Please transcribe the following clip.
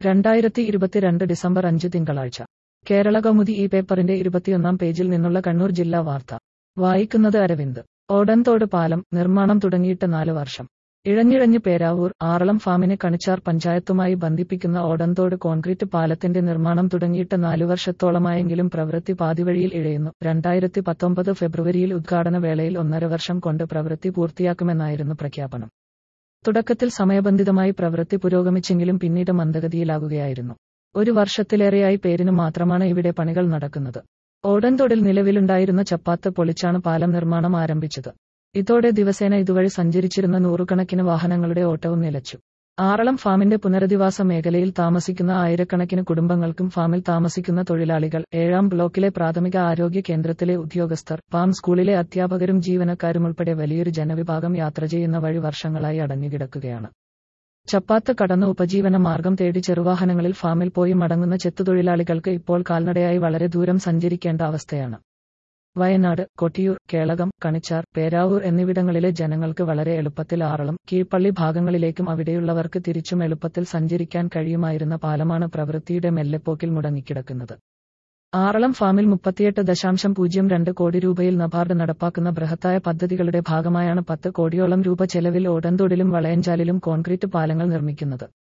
രണ്ടായിരത്തി ഇരുപത്തിരണ്ട് ഡിസംബർ അഞ്ച് തിങ്കളാഴ്ച കേരള കൗമുദി ഈ പേപ്പറിന്റെ ഇരുപത്തിയൊന്നാം പേജിൽ നിന്നുള്ള കണ്ണൂർ ജില്ലാ വാർത്ത വായിക്കുന്നത് അരവിന്ദ് ഓടൻതോട് പാലം നിർമ്മാണം തുടങ്ങിയിട്ട് നാല് വർഷം ഇഴഞ്ഞിഴഞ്ഞ് പേരാവൂർ ആറളം ഫാമിനെ കണിച്ചാർ പഞ്ചായത്തുമായി ബന്ധിപ്പിക്കുന്ന ഓടൻതോട് കോൺക്രീറ്റ് പാലത്തിന്റെ നിർമ്മാണം തുടങ്ങിയിട്ട് നാലു വർഷത്തോളമായെങ്കിലും പ്രവൃത്തി പാതിവഴിയിൽ ഇഴയുന്നു രണ്ടായിരത്തി പത്തൊമ്പത് ഫെബ്രുവരിയിൽ ഉദ്ഘാടന വേളയിൽ ഒന്നര വർഷം കൊണ്ട് പ്രവൃത്തി പൂർത്തിയാക്കുമെന്നായിരുന്നു പ്രഖ്യാപനം തുടക്കത്തിൽ സമയബന്ധിതമായി പ്രവൃത്തി പുരോഗമിച്ചെങ്കിലും പിന്നീട് മന്ദഗതിയിലാകുകയായിരുന്നു ഒരു വർഷത്തിലേറെയായി പേരിന് മാത്രമാണ് ഇവിടെ പണികൾ നടക്കുന്നത് ഓടൻതോടിൽ നിലവിലുണ്ടായിരുന്ന ചപ്പാത്ത് പൊളിച്ചാണ് പാലം നിർമ്മാണം ആരംഭിച്ചത് ഇതോടെ ദിവസേന ഇതുവഴി സഞ്ചരിച്ചിരുന്ന നൂറുകണക്കിന് വാഹനങ്ങളുടെ ഓട്ടവും നിലച്ചു ആറളം ഫാമിന്റെ പുനരധിവാസ മേഖലയിൽ താമസിക്കുന്ന ആയിരക്കണക്കിന് കുടുംബങ്ങൾക്കും ഫാമിൽ താമസിക്കുന്ന തൊഴിലാളികൾ ഏഴാം ബ്ലോക്കിലെ പ്രാഥമിക ആരോഗ്യ കേന്ദ്രത്തിലെ ഉദ്യോഗസ്ഥർ ഫാം സ്കൂളിലെ അധ്യാപകരും ജീവനക്കാരും ഉൾപ്പെടെ വലിയൊരു ജനവിഭാഗം യാത്ര ചെയ്യുന്ന വഴി വർഷങ്ങളായി അടഞ്ഞുകിടക്കുകയാണ് ചപ്പാത്ത് കടന്ന് ഉപജീവന മാർഗം തേടി ചെറുവാഹനങ്ങളിൽ ഫാമിൽ പോയി മടങ്ങുന്ന ചെത്തുതൊഴിലാളികൾക്ക് ഇപ്പോൾ കാൽനടയായി വളരെ ദൂരം സഞ്ചരിക്കേണ്ട അവസ്ഥയാണ് വയനാട് കൊട്ടിയൂർ കേളകം കണിച്ചാർ പേരാവൂർ എന്നിവിടങ്ങളിലെ ജനങ്ങൾക്ക് വളരെ എളുപ്പത്തിൽ ആറളം കീഴ്പള്ളി ഭാഗങ്ങളിലേക്കും അവിടെയുള്ളവർക്ക് തിരിച്ചും എളുപ്പത്തിൽ സഞ്ചരിക്കാൻ കഴിയുമായിരുന്ന പാലമാണ് പ്രവൃത്തിയുടെ മെല്ലെപ്പോക്കിൽ മുടങ്ങിക്കിടക്കുന്നത് ആറളം ഫാമിൽ മുപ്പത്തിയെട്ട് ദശാംശം പൂജ്യം രണ്ട് കോടി രൂപയിൽ നബാർഡ് നടപ്പാക്കുന്ന ബൃഹത്തായ പദ്ധതികളുടെ ഭാഗമായാണ് പത്ത് കോടിയോളം രൂപ ചെലവിൽ ഓടന്തോടിലും വളയഞ്ചാലിലും കോൺക്രീറ്റ് പാലങ്ങൾ നിർമ്മിക്കുന്നത്